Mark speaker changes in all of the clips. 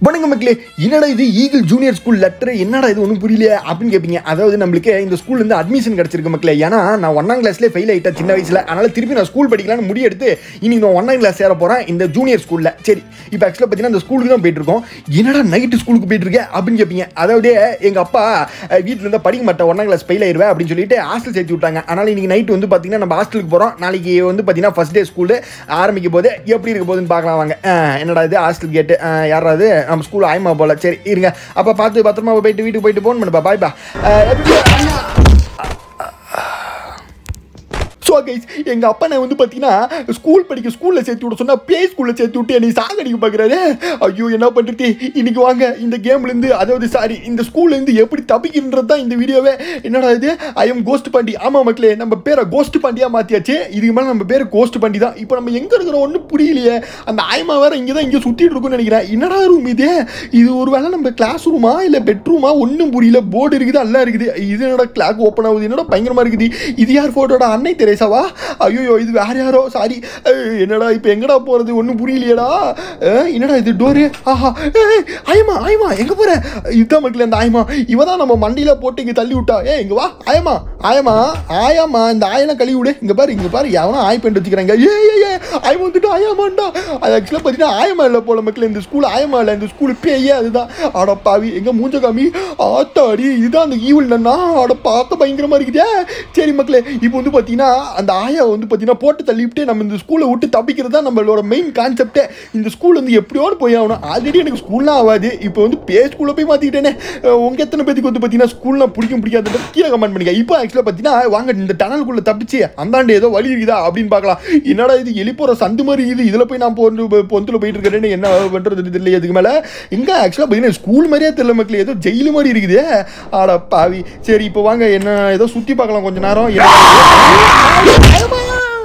Speaker 1: வணக்கம் மக்களே என்னடா இது ஈகிள் ஜூனியர் ஸ்கூல் லெட்டர் என்னடா இது ஒன்றும் புரியலையே அப்படின்னு கேட்பீங்க அதாவது நம்மளுக்கு இந்த ஸ்கூல்ல இருந்து அட்மிஷன் கிடைச்சிருக்கு மக்களே ஏன்னா நான் ஒன்னாம் கிளாஸ்லேயே ஃபெயில் ஆயிட்டேன் சின்ன வயசுல அதனால திருப்பி நான் ஸ்கூல் படிக்கலாம்னு முடிவு எடுத்து இன்னைக்கு நான் ஒன்னாம் கிளாஸ் சேர போறேன் இந்த ஜூனியர் ஸ்கூல்ல சரி இப்போ ஆக்சுவலாக பார்த்தீங்கன்னா இந்த ஸ்கூலுக்கு தான் போயிட்டு இருக்கோம் என்னடா நைட்டு ஸ்கூலுக்கு போயிட்டு இருக்கேன் அப்படின்னு கேட்பீங்க அதாவது எங்க அப்பா அஹ், வீட்ல இருந்தா படிக்க மாட்டேன் ஒன்னாம் கிளாஸ் ஃபெயில் ஆயிருவேன் அப்படின்னு சொல்லிட்டு ஹாஸ்டல் சேர்த்து விட்டாங்க அதனால இன்னைக்கு நைட் வந்து பார்த்தீங்கன்னா நம்ம ஹாஸ்டலுக்கு போறோம் நாளைக்கு வந்து பார்த்தீங்கன்னா ஃபர்ஸ்ட் டே ஸ்கூல் ஆரம்பிக்க போது எப்படி இருக்க போகுதுன்னு பார்க்கலாம் வாங்க அஹ், என்னடா இது ஹாஸ்டல் கேட்டு யாராவது நம்ம ஸ்கூல் ஆயமா போல சரி இருங்க அப்போ பார்த்து பத்திரமா போயிட்டு வீட்டுக்கு போயிட்டு போன் பண்ணுப்பா பாய்ப்பா ஸோ கைஸ் எங்கள் அப்பா நான் வந்து பார்த்தீங்கன்னா ஸ்கூல் படிக்க ஸ்கூலில் சேர்த்து விட சொன்னால் ப்ளே ஸ்கூலில் சேர்த்து விட்டு என்னை சாகடிக்க பார்க்குறாரு ஐயோ என்ன பண்ணுறது இன்னைக்கு வாங்க இந்த கேம்லேருந்து அதாவது சாரி இந்த ஸ்கூல்லேருந்து எப்படி தப்பிக்கின்றது தான் இந்த வீடியோவே என்னடா இது ஐ எம் கோஸ்ட் பாண்டி ஆமாம் மக்களே நம்ம பேரை கோஸ்ட் பாண்டியாக மாற்றியாச்சு இதுக்கு மேலே நம்ம பேர் கோஸ்ட் பாண்டி தான் இப்போ நம்ம எங்கே இருக்கிறோம் ஒன்றும் புரியலையே அந்த ஆயமா வேற இங்கே தான் இங்கே சுற்றிட்டு இருக்கும்னு நினைக்கிறேன் என்னடா ரூம் இது இது ஒரு வேளை நம்ம கிளாஸ் ரூமா இல்லை பெட்ரூமா ஒன்றும் புரியல போர்டு இருக்குது எல்லாம் இருக்குது இது என்னடா கிளாக் ஓப்பன் ஆகுது என்னடா பயங்கரமாக இருக்குது இது யார் ஃபோட்டோட அன்னை தெரேசாவா ஐயோ இது வேற யாரோ சாரி என்னடா இப்போ எங்கடா போகிறது ஒன்றும் புரியலையேடா அஹ், என்னடா இது டோரு ஆஹா ஏய், ஆயமா ஆயமா எங்கே போகிற இதுதான் மக்கள் அந்த ஆயமா இவ தான் நம்ம மண்டியில் போட்டு இங்கே தள்ளி விட்டா ஏ இங்கே வா ஆயமா ஆயமா ஆயாமா இந்த ஆயெல்லாம் கழுவி விடு இங்கே பாரு இங்கே பாரு எவனா ஆய் பண்ணிட்டு வச்சுக்கிறாங்க ஏ ஏ ஏ ஆயமா வந்துட்டு ஆயாமாண்டா அது ஆக்சுவலாக பார்த்தீங்கன்னா ஆயமா இல்லை போல மக்கள் இந்த ஸ்கூல் ஆயமா இல்லை இந்த ஸ்கூல் பேயே அதுதான் ஆட பாவி எங்கே மூஞ்ச காமி ஆத்தாடி இதுதான் அந்த ஈவில் நன்னா ஆட பார்க்க பயங்கரமாக இருக்குதே சரி மக்களே இப்போ வந்து பார்த்தீங்கன்னா அந்த ஆயா வந்து பார்த்தீங்கன்னா போட்டு தள்ளிவிட்டு நம்ம இந்த ஸ்கூலை விட்டு தப்பிக்கிறது தான் நம்மளோட மெயின் கான்செப்டே இந்த ஸ்கூல் வந்து எப்படியோடு போய் ஆகணும் ஆல்ரெடி எனக்கு ஸ்கூல்லாம் ஆகாது இப்போ வந்து பே ஸ்கூலில் போய் மாற்றிக்கிட்டேனே உங்கள் எத்தனை பேருக்கு வந்து பார்த்தீங்கன்னா ஸ்கூல்லாம் பிடிக்கும் பிடிக்காத கீழே கமெண்ட் பண்ணுங்க இப்போ ஆக்சுவலாக பார்த்தீங்கன்னா வாங்க இந்த டனலுக்குள்ளே தப்பிச்சு அந்தாண்டு ஏதோ வழி இருக்குதா அப்படின்னு பார்க்கலாம் என்னடா இது எலிப்போற சந்து மாதிரி இது இதில் போய் நான் போட்டு பொந்தில் போயிட்டு இருக்கிறேன்னு என்ன பண்ணுறது தெரியல இதுக்கு மேலே எங்கே ஆக்சுவலாக பார்த்தீங்கன்னா ஸ்கூல் மாதிரியே தெரியல மக்கள் ஏதோ ஜெயில் மாதிரி இருக்குது ஆட பாவி சரி இப்போ வாங்க என்ன ஏதோ சுற்றி பார்க்கலாம் கொஞ்ச நேரம் என்ன-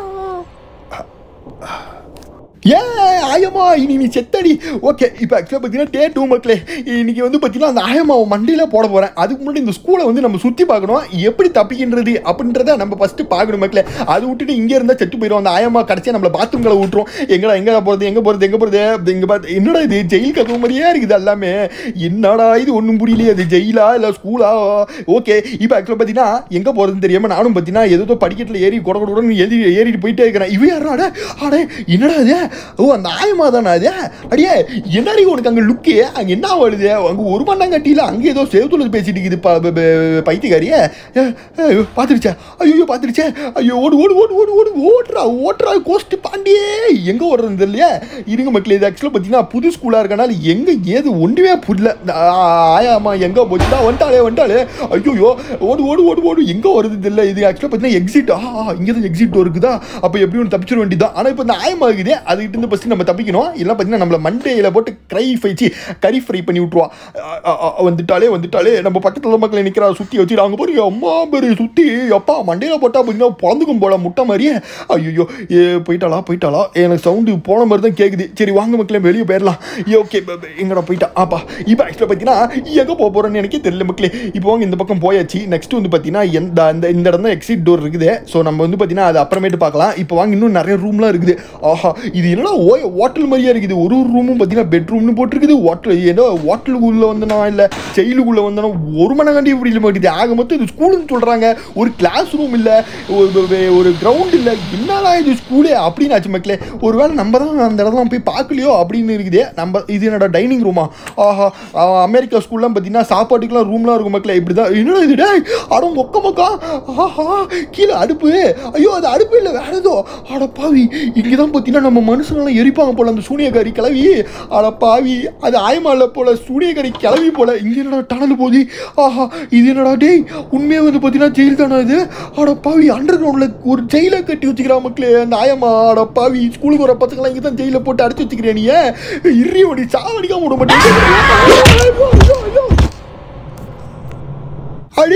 Speaker 1: ஏ ஆயம்மா இனி நீ செத்தடி ஓகே இப்போ ஆக்சுவலாக பார்த்தீங்கன்னா டே டூ மக்களே இன்னைக்கு வந்து பார்த்தீங்கன்னா அந்த ஆயம்மாவை மண்டியில் போட போகிறேன் அதுக்கு முன்னாடி இந்த ஸ்கூலை வந்து நம்ம சுற்றி பார்க்கணும் எப்படி தப்பிக்கின்றது அப்படின்றத நம்ம ஃபஸ்ட்டு பார்க்கணும் மக்களே அது விட்டுட்டு இங்கே இருந்தால் செத்து போயிடும் அந்த ஆயம்மா கடைசியாக நம்மளை பாத்ரூம்களை விட்டுரும் எங்கடா எங்கே போகிறது எங்கே போகிறது எங்கே போகிறது இங்கே பார்த்து என்னடா இது ஜெயில் கதவு மாதிரியே இருக்குது எல்லாமே என்னடா இது ஒன்றும் புரியலையே அது ஜெயிலா இல்லை ஸ்கூலா ஓகே இப்போ ஆக்சுவலாக பார்த்தீங்கன்னா எங்கே போகிறதுன்னு தெரியாமல் நானும் பார்த்தீங்கன்னா ஏதோ படிக்கட்டில் ஏறி கொட கொடன்னு ஏறி ஏறிட்டு போயிட்டே இருக்கிறேன் இவன் யாரா அட அடே என்னடா இது ஓ அந்த ஆயமா தானே அது அடியே என்னடி உனக்கு அங்கே லுக்கு அங்கே என்ன வருது அங்கே ஒரு மண்ணாங்கட்டியில் அங்கே ஏதோ சேவத்துல பேசிட்டு இருக்குது ப- ப- ப- பைத்தியக்காரியே ஏ, ஏ, பார்த்துருச்சே ஐயோ பார்த்துருச்சே ஐயோ ஓடு ஓடு ஓடு ஓடு ஓடு ஓடுறா ஓடுறா கோஸ்ட் பாண்டியே எங்கே ஓடுறது இல்லையா இருங்க மக்கள் இது ஆக்சுவலாக பார்த்தீங்கன்னா புது ஸ்கூலாக இருக்கனால எங்கே ஏது ஒன்றுமே புரியல ஆ, ஆயாமா எங்கே போச்சுடா வந்துட்டாளே வந்துட்டாளே ஐயோ ஓடு ஓடு ஓடு ஓடு எங்கே வருது இல்லை இது ஆக்சுவலாக பார்த்தீங்கன்னா எக்ஸிட் ஆ இங்கே தான் எக்ஸிட் இருக்குதா அப்போ எப்படி ஒன்று தப்பிச்சிட வேண்டியதான் ஆனால் இப்போ இந்த ஆயமா இருக்குது அதுக்கிட்ட இருந்து ஃபஸ்ட்டு நம்ம தப்பிக்கணும் இல்லை பார்த்தீங்கன்னா நம்மளை மண்டையில் போட்டு க்ரை ஃபைச்சி கறி ஃப்ரை பண்ணி விட்ருவா ஆ, ஆ, ஆ, வந்துட்டாலே வந்துட்டாலே நம்ம பக்கத்தில் மக்களை நிற்கிறா சுற்றி வச்சு அங்கே போய் அம்மா பெரிய சுற்றி அப்பா மண்டையில் போட்டால் பார்த்தீங்கன்னா பிறந்துக்கும் போல முட்டை மாதிரியே ஐயோ ஏ போயிட்டாளா போயிட்டாளா எனக்கு சவுண்டு போன மாதிரி தான் கேட்குது சரி வாங்க மக்களே வெளியே போயிடலாம் ஓகே எங்கடா போயிட்டா ஆப்பா இப்போ ஆக்சுவலாக பார்த்தீங்கன்னா எங்கே போக போகிறேன்னு எனக்கே தெரியல மக்களே இப்போ வாங்க இந்த பக்கம் போயாச்சு நெக்ஸ்ட் வந்து பார்த்தீங்கன்னா எந்த அந்த இந்த இடம் தான் எக்ஸிட் டோர் இருக்குது ஸோ நம்ம வந்து பார்த்தீங்கன்னா அது அப்புறமேட்டு பார்க்கலாம் இப்போ வாங்க இன்னும் நிறைய ரூம்லாம் இருக்குது ஆஹா இது என்னடா ஓ ஹோட்டல் மாதிரியே இருக்குது ஒரு ஒரு ரூமும் பார்த்தீங்கன்னா பெட்ரூம்னு போட்டிருக்குது ஹோட்டல் ஏதோ ஹோட்டலுக்குள்ளே வந்தனா இல்லை ஜெயிலுக்குள்ளே வந்தனா ஒரு மணி கண்டி இப்படி இல்லை மாட்டேது ஆக மொத்தம் இது ஸ்கூலுன்னு சொல்கிறாங்க ஒரு கிளாஸ் ரூம் இல்லை ஒரு வே- ஒரு கிரவுண்ட் இல்லை என்னடா இது ஸ்கூலே அப்படின்னு ஆச்சு மக்களே ஒருவேளை நம்ம தான் அந்த இடத்துல போய் பார்க்கலையோ அப்படின்னு இருக்குதே நம்ம இது என்னடா டைனிங் ரூமா ஆஹா ஆ, அமெரிக்கா ஸ்கூல்லாம் பார்த்தீங்கன்னா சாப்பாட்டுக்குலாம் ரூம்லாம் இருக்கும் மக்களே இப்படி தான் என்னடா இது டேய் அட மொக்க மக்கா ஆஹா கீழே அடுப்பு ஐயோ அது அடுப்பு இல்லை வேற ஏதோ அட பாவி இங்கே தான் பார்த்தீங்கன்னா நம்ம மனுஷங்களாம் எரிப்பாங்க போல அந்த சூனியக்காரி கிளவி அட பாவி அது ஆயமால போல சூனியக்காரி கிளவி போல இங்கே என்னடா டனல் போகுது ஆஹா இது என்னடா டேய் உண்மையாக வந்து பார்த்தீங்கன்னா ஜெயில் தானே இது அட பாவி அண்டர் கிரவுண்டில் ஒரு ஜெயிலை கட்டி வச்சுக்கிறா மக்களே அந்த ஆயமா அட பாவி ஸ்கூலுக்கு வர பசங்களாம் இங்கே தான் ஜெயிலில் போட்டு அடைச்சி வச்சுக்கிறேன் நீ இறி ஓடி சாவடிக்காம விட மாட்டேன் அடி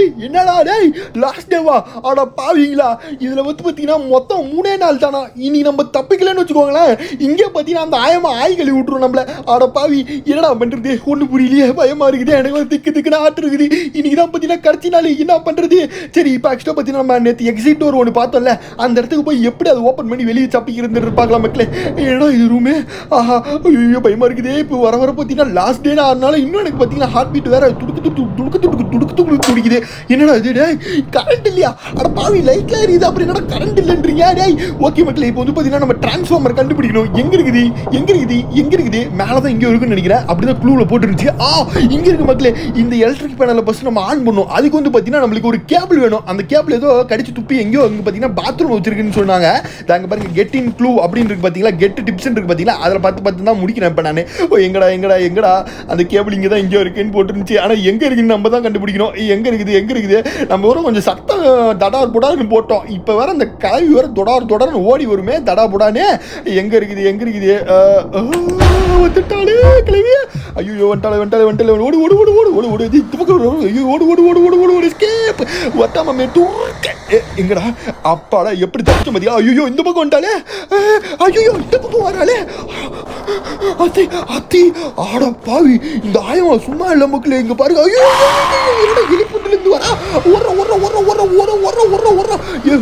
Speaker 1: டேய் என்னடா டேய் லாஸ்ட் டேவா ஆடா பாவீங்களா இதுல வந்து பாத்தீங்கன்னா மொத்தம் மூணே நாள் தானா இனி நம்ம தப்பிக்கலன்னு வச்சுக்கோங்களேன் இங்கே பாத்தீங்கன்னா அந்த ஆயமா ஆய் கழுவி விட்டுரும் நம்மள ஆட பாவி என்னடா பண்றது ஒண்ணு புரியலையே பயமா இருக்குது எனக்கு வந்து திக்கு திக்குன்னு ஆட்டு இருக்குது இன்னைக்கு தான் பாத்தீங்கன்னா கடைசி நாள் என்ன பண்றது சரி இப்போ ஆக்சுவலாக பாத்தீங்கன்னா நம்ம நேற்று எக்ஸிட் டோர் ஒன்று பார்த்தோம்ல அந்த இடத்துக்கு போய் எப்படி அதை ஓப்பன் பண்ணி வெளியே தப்பிக்கிறது பார்க்கலாம் மக்களே ஏடா இது ரூமே ஆஹா ஐயோ பயமா இருக்குதே இப்போ வர வர பார்த்தீங்கன்னா லாஸ்ட் டே அதனால இன்னும் எனக்கு பார்த்தீங்கன்னா ஹார்ட் பீட் வேற துடுக்கு துடுக்கு துடுக்கு துடுக்கு துடுக்கு துடுக்கு துடிக்குது என்னடா இது டேய் கரண்ட் இல்லையா அட பாவி லைட்ல எரியுது அப்புறம் என்னடா கரண்ட் இல்லைன்றீங்க டேய் ஓகே மக்களே இப்போ வந்து பார்த்தீங்கன்னா நம்ம டிரான்ஸ்ஃபார்மர் கண்டுபிடிக்கணும் எங்க இருக்குது எங்க இருக்குது எங்க இருக்குது மேலே தான் இங்கே இருக்குன்னு நினைக்கிறேன் அப்படிதான் க்ளூவில் போட்டுருந்துச்சு ஆ இங்க இருக்கு மக்களே இந்த எலக்ட்ரிக் பேனலை ஃபர்ஸ்ட் நம்ம ஆன் பண்ணும் அதுக்கு வந்து பார்த்தீங்கன்னா நம்மளுக்கு ஒரு கேபிள் வேணும் அந்த கேபிள் ஏதோ கடிச்சு துப்பி எங்கேயோ அங்கே பார்த்தீங்கன்னா பாத்ரூம் வச்சிருக்குன்னு சொன்னாங்க தாங்க பாருங்க கெட் இன் க்ளூ அப்படின்னு இருக்கு பார்த்தீங்களா கெட் டிப்ஸ் இருக்கு பார்த்தீங்களா அதில் பார்த்து பார்த்து தான் முடிக்கிறேன் இப்போ நான் ஓ எங்கடா எங்கடா எங்கடா அந்த கேபிள் இங்கே தான் இங்கே இருக்குன்னு போட்டுருந்துச்சு ஆனால் எங்கே இருக்குன்னு நம்ம தான் கண்டுபிடிக்கணும் ஏய், எங்க இருக்குது எங்க இருக்குது நம்ம வரும் கொஞ்சம் சத்தம் தடார் புடார்னு போட்டோம் இப்போ வேற அந்த கலவி வேற தொடர் தொடர்னு ஓடி வருமே தடா புடானே எங்க இருக்குது எங்க இருக்குது அஹ், அஹ், வந்துட்டாளே கிளவி ஐயோ வந்துட்டாலே வந்துட்டாலே வந்துட்டாலே ஓடு ஓடு ஓடு ஓடு ஓடு ஓடு இது இந்த பக்கம் ஓடு. ஐயோ ஓடு ஓடு ஓடு ஓடு ஓடு ஓடு ஸ்கேப் ஒட்டாம மேட்டூர்க்க எங்கடா அப்பாடா எப்படி தப்பிச்ச மதியா ஐயோ இந்த பக்கம் வந்துட்டாலே ஐயோ இந்த பக்கம் வராளே அத்தி அத்தி ஆட பாவி இந்த ஆயமா சும்மா இல்ல மக்களே இங்க பாருங்க ஐயோ என்னடா எலிப்புட்டுல இருந்து வரா ஓடுற ஓடுற ஓடுற ஓடுற ஓடுற ஓடுற ஓடுற ஓடுற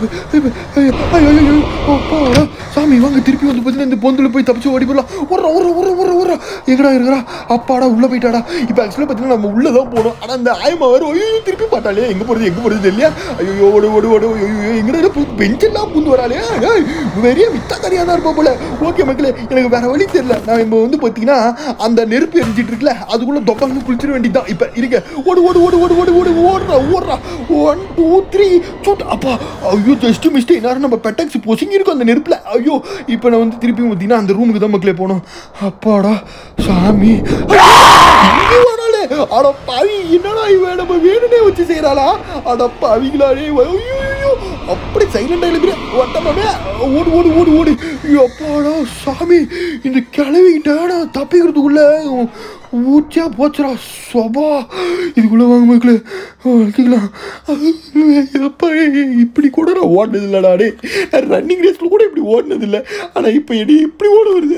Speaker 1: ஐயோ ஐயோ அப்பாடா சாமி வாங்க திருப்பி வந்து பார்த்தீங்கன்னா இந்த பொந்துல போய் தப்பிச்சு ஓடி போடலாம் ஓடுற ஓடுற ஓடுற ஓடுற ஓடுற எங்கடா இருக்கிறா அப்பாடா உள்ள போயிட்டாடா இப்போ ஆக்சுவலாக பார்த்தீங்கன்னா நம்ம உள்ள தான் போகணும் ஆனால் அந்த ஆயமா வேறு ஐயோ திருப்பி பார்த்தாலே எங்கே போகிறது எங்கே போகிறது தெரியல ஐயோ ஓடு ஓடு ஓடு ஐயோ எங்கடா பெஞ்செல்லாம் பூந்து வராளே ஏய், பெரிய வித்தாக்காரியாக தான் இருப்பா போல ஓகே மக்களே எனக்கு வேற வழி தெரியல நான் இப்போ வந்து பார்த்தீங்கன்னா அந்த நெருப்பு எரிஞ்சிட்டு இருக்குல்ல அதுக்குள்ள தொப்பாங்க குளிச்சிட வேண்டியதுதான் இப்போ இருக்க ஓடு ஓடு ஓடு ஓடு ஓடு ஓடு ஓடுறா ஓடுறா ஒன் டூ த்ரீ சூட் அப்பா ஐயோ ஜஸ்ட் மிஸ்டேக் நேரம் நம்ம பெட்டக்ஸ் பொசுங்கி இருக்கும் அந்த நெருப்பில் ஐயோ இப்போ நான் வந்து திருப்பி பார்த்தீங்கன்னா அந்த ரூமுக்கு தான் மக்களே போகணும் அப்பாடா சாமி இங்கே வராளே அட பாவி என்னடா இவன் நம்ம வேணுனே வச்சு செய்கிறாளா அட பாவிங்களாடே ஐயோ ஐயோ அப்படி சைலண்டாக எழுதுற ஒட்டமாமே ஓடு ஓடு ஓடு ஓடு ஐயோ, அப்பாடா சாமி இந்த கிளவிக்கிட்டாடா தப்பிக்கிறதுக்குள்ள ஊச்சா போச்சுடா சொபா இதுக்குள்ளே வாங்க மக்களே வளர்த்துக்கலாம் எப்பா இப்படி கூட நான் ஓடினது இல்லைடா டே ரன்னிங் ரேஸில் கூட இப்படி ஓடினது இல்லை ஆனால் இப்போ எடி இப்படி ஓட வருது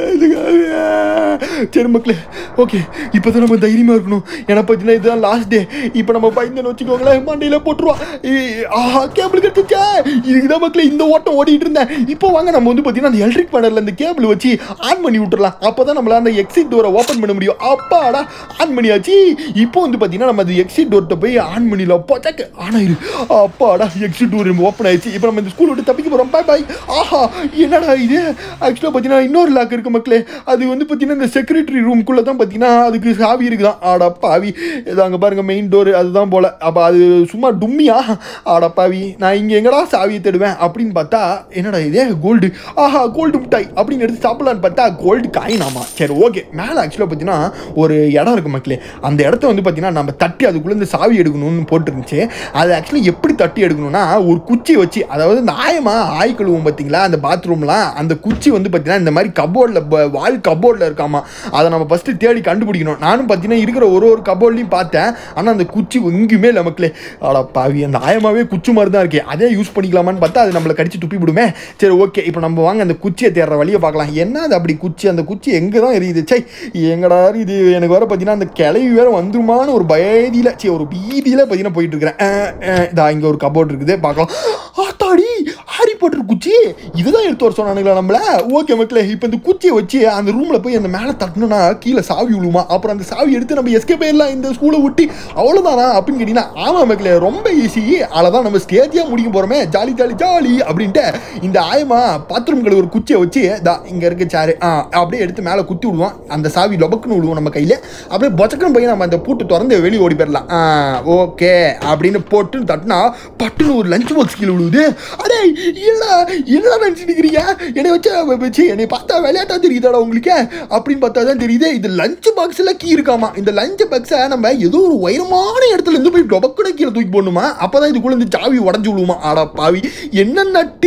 Speaker 1: இதுக்காக சரி மக்களே ஓகே இப்போ தான் நம்ம தைரியமாக இருக்கணும் ஏன்னா பார்த்தீங்கன்னா இதுதான் லாஸ்ட் டே இப்போ நம்ம பயந்துன்னு வச்சுக்கோங்களேன் மண்டையில் போட்டுருவோம் ஏய், ஆஹா கேபிள் கட்டுச்சே இதுக்கு தான் மக்களே இந்த ஓட்டம் ஓடிட்டு இருந்தேன் இப்போ வாங்க நம்ம வந்து பார்த்தீங்கன்னா அந்த எலக்ட்ரிக் பேனலில் அந்த கேபிள் வச்சு ஆன் பண்ணி விட்டுறலாம் அப்போ தான் நம்மளால அந்த எக்ஸிட் டோரை ஓப்பன் பண்ண முடியும் அப்பாடா ஆன் பண்ணியாச்சு இப்போ வந்து பார்த்தீங்கன்னா நம்ம அந்த எக்ஸிட் டோர்ட்ட போய் ஆன் பண்ணிடலாம் பச்சக்கு ஆன் ஆயிரு அப்பாடா எக்ஸிட் டோர் ஓப்பன் ஆயிடுச்சு இப்போ நம்ம இந்த ஸ்கூல் விட்டு தப்பிக்க போகிறோம் பாய் பாய் ஆஹா என்னடா இது ஆக்சுவலாக பார்த்தீங்கன்னா இன்னொரு லாக் இருக்கு மக்களே அது வந்து பார்த்தீங்கன்னா இந்த செக்ரட்டரி ரூம்குள்ளே தான் பார்த்தீங்கன்னா அதுக்கு சாவி இருக்குதான் ஆடா பாவி இது அங்கே பாருங்க மெயின் டோர் அதுதான் போல அப்போ அது சும்மா டும்மியா ஆடா பாவி நான் இங்கே எங்கடா சாவியை தேடுவேன் அப்படின்னு பார்த்தா என்னடா இது கோல்டு ஆஹா கோல்டு மிட்டாய் அப்படின்னு எடுத்து சாப்பிடலான்னு பார்த்தா கோல்டு காயினாமா சரி ஓகே மேலே ஆக்சுவலாக பார்த்தீங்கன்னா ஒரு இடம் இருக்கு மக்களே அந்த இடத்த வந்து பார்த்தீங்கன்னா நம்ம தட்டி அதுக்குள்ளே இந்த சாவி எடுக்கணும்னு போட்டுருந்துச்சு அது ஆக்சுவலி எப்படி தட்டி எடுக்கணும்னா ஒரு குச்சி வச்சு அதாவது இந்த ஆயமா ஆய் கழுவும் பார்த்தீங்களா அந்த பாத்ரூம்லாம் அந்த குச்சி வந்து பார்த்தீங்கன்னா இந்த மாதிரி கபோர்டில் வால் கபோர்டில் இருக்காமா அதை நம்ம ஃபஸ்ட்டு தேடி கண்டுபிடிக்கணும் நானும் பார்த்தீங்கன்னா இருக்கிற ஒரு ஒரு கபோர்ட்லையும் பார்த்தேன் ஆனால் அந்த குச்சி எங்கேயுமே இல்லை மக்களே ஆடா பாவி அந்த ஆயமாவே குச்சி மாதிரி தான் இருக்கே அதே யூஸ் பண்ணிக்கலாமான்னு பார்த்தா அது நம்மளை கடிச்சு துப்பி விடுமே சரி ஓகே இப்போ நம்ம வாங்க அந்த குச்சியை தேடுற வழியை பார்க்கலாம் என்ன அது அப்படி குச்சி அந்த குச்சி எங்கே தான் எரியுது சை எங்கடா இது எனக்கு வர பார்த்தீங்கன்னா அந்த கிளவி வேற வந்துருமான்னு ஒரு பயதியில் சரி ஒரு பீதியில் பார்த்தீங்கன்னா போயிட்டு இருக்கிறேன் அஹ், அஹ், இதா இங்கே ஒரு கபோர்ட் இருக்குது பார்க்கலாம் ஆத்தாடி ஹாரி பாட்டர் குச்சி இதுதான் எடுத்து வர சொன்னானுங்களா நம்மள ஓகே மக்களே இப்போ இந்த குச்சியை வச்சு அந்த ரூமில் போய் அந்த மேலே தட்டணும்னா கீழே சாவி விழுமா அப்புறம் அந்த சாவி எடுத்து நம்ம எஸ்கே போயிடலாம் இந்த ஸ்கூலை விட்டு அவ்வளோதானா அப்படின்னு கேட்டிங்கன்னா ஆமாம் மக்களே ரொம்ப ஈஸி தான் நம்ம ஸ்டேஜியாக முடிக்க போகிறோமே ஜாலி ஜாலி ஜாலி அப்படின்ட்டு இந்த ஆயமா பாத்ரூம்களை ஒரு குச்சியை வச்சு தா இங்கே இருக்க சேரு ஆ அப்படியே எடுத்து மேலே குத்தி விடுவோம் அந்த சாவி லொபக்குன்னு விடுவோம் நம்ம கையில் அப்படியே பொச்சக்குன்னு போய் நம்ம அந்த பூட்டு திறந்து வெளியே ஓடி போயிடலாம் ஆ ஓகே அப்படின்னு போட்டு தட்டினா பட்டுன்னு ஒரு லஞ்ச் பாக்ஸ் கீழே விழுவுது அடே இல்ல என்ன நினச்சிருக்கிறீங்க என்னை வச்சு வச்சு என்னை பார்த்தா விளையாட்டா தெரியுதாடா உங்களுக்கு அப்படின்னு பார்த்தா தான் தெரியுது இது லஞ்ச் பாக்ஸில் கீ இருக்காமா இந்த லஞ்ச் பாக்ஸை நம்ம ஏதோ ஒரு உயரமான இடத்துல இருந்து போய் டொபக்குட கீழே தூக்கி போடணுமா அப்போ தான் இதுக்குள்ள இந்த சாவி உடஞ்சு விழுவுமா ஆடா பாவி என்னென்ன டிப்ஸ்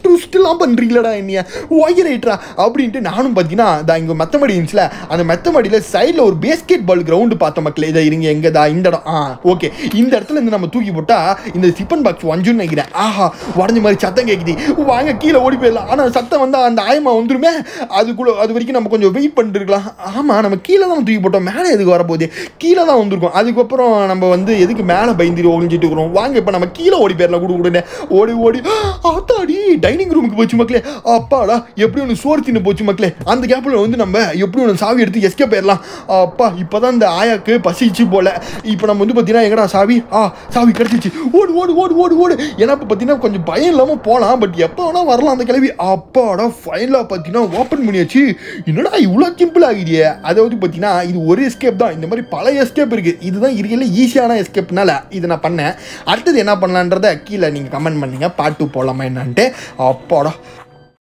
Speaker 1: ட்விஸ்ட்லாம் பண்ணுறீங்களடா என்னைய ஓகே ரைட்ரா அப்படின்ட்டு நானும் பார்த்தீங்கன்னா இதா இங்கே மெத்தமடி இருந்துச்சுல அந்த மெத்தமடியில் சைடில் ஒரு பேஸ்கெட் பால் கிரவுண்டு பார்த்த மக்களே இதை இருங்க எங்கே தா இந்த இடம் ஆ ஓகே இந்த இடத்துல இருந்து நம்ம தூக்கி போட்டா இந்த சிப்பன் பாக்ஸ் வஞ்சுன்னு நினைக்கிறேன் ஆஹா உடஞ்ச மாதிரி சத்தம் கேட்குது வாங்க கீழே ஓடி போயிடலாம் ஆனால் சத்தம் வந்தால் அந்த ஆயமா வந்துருமே அதுக்குள்ள அது வரைக்கும் நம்ம கொஞ்சம் வெயிட் பண்ணிட்டு இருக்கலாம் ஆமாம் நம்ம கீழே தான் தூக்கி போட்டோம் மேலே எதுக்கு வரப்போகுது கீழே தான் வந்திருக்கோம் அதுக்கப்புறம் நம்ம வந்து எதுக்கு மேலே பயந்துட்டு ஒழிஞ்சிட்டு இருக்கிறோம் வாங்க இப்போ நம்ம கீழே ஓடி போயிடலாம் குடு கொடுன்னு ஓடி ஓடி ஆத்தாடி டைனிங் ரூமுக்கு போச்சு மக்களே அப்பாடா எப்படி ஒன்று சோறு தின்னு போச்சு மக்களே அந்த கேப்பில் வந்து நம்ம எப்படி ஒன்று சாவி எடுத்து எஸ்கே போயிடலாம் அப்பா இப்போ தான் இந்த ஆயாக்கு பசிச்சு போல இப்போ நம்ம வந்து பார்த்தீங்கன்னா எங்கடா சாவி ஆ சாவி கிடச்சிச்சு ஓடு ஓடு ஓடு ஓடு ஓடு ஏன்னா இப்போ பார்த்தீங்கன்னா கொஞ்சம் பயம் இல்லாமல் போகலாம் பட் எப்போ வேணால் வரலாம் அந்த கிளவி அப்பாடா ஃபைனலாக பார்த்தீங்கன்னா ஓப்பன் பண்ணியாச்சு என்னடா இவ்வளோ சிம்பிள் ஆகிடியே அதாவது பார்த்தீங்கன்னா இது ஒரு எஸ்கேப் தான் இந்த மாதிரி பல எஸ்கேப் இருக்குது இதுதான் இருக்கிறதுல ஈஸியான எஸ்கேப்னால இதை நான் பண்ணேன் அடுத்தது என்ன பண்ணலான்றத கீழே நீங்கள் கமெண்ட் பண்ணுங்க பாட்டு போடலாமா என்னன்ட்டு அப்பாடா